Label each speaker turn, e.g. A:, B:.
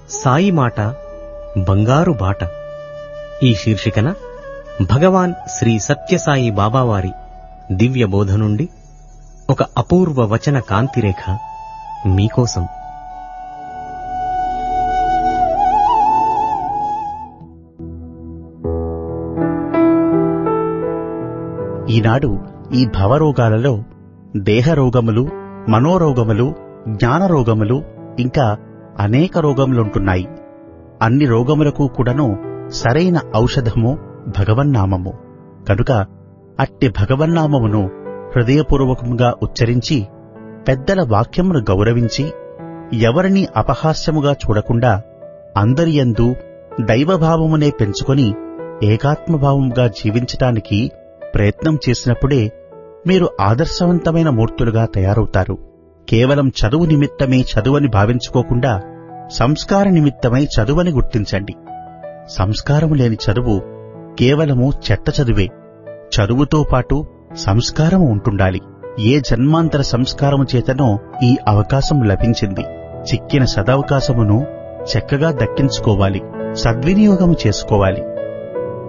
A: సాయి మాట బంగారు బాట ఈ శీర్షికన భగవాన్ శ్రీ సత్యసాయి బాబావారి దివ్య బోధ నుండి ఒక అపూర్వ వచన కాంతిరేఖ మీకోసం
B: ఈనాడు ఈ భవరోగాలలో దేహరోగములు మనోరోగములు జ్ఞానరోగములు ఇంకా అనేక రోగములుంటున్నాయి అన్ని రోగములకు కూడాను సరైన ఔషధము భగవన్నామము కనుక అట్టి భగవన్నామమును హృదయపూర్వకముగా ఉచ్చరించి పెద్దల వాక్యమును గౌరవించి ఎవరిని అపహాస్యముగా చూడకుండా అందరియందు దైవభావమునే పెంచుకొని ఏకాత్మభావముగా జీవించటానికి ప్రయత్నం చేసినప్పుడే మీరు ఆదర్శవంతమైన మూర్తులుగా తయారవుతారు కేవలం చదువు నిమిత్తమే చదువని భావించుకోకుండా సంస్కార నిమిత్తమై చదువని గుర్తించండి సంస్కారము లేని చదువు కేవలము చెత్త చదువే చదువుతో పాటు సంస్కారము ఉంటుండాలి ఏ జన్మాంతర సంస్కారము చేతనో ఈ అవకాశం లభించింది చిక్కిన సదవకాశమును చక్కగా దక్కించుకోవాలి సద్వినియోగము చేసుకోవాలి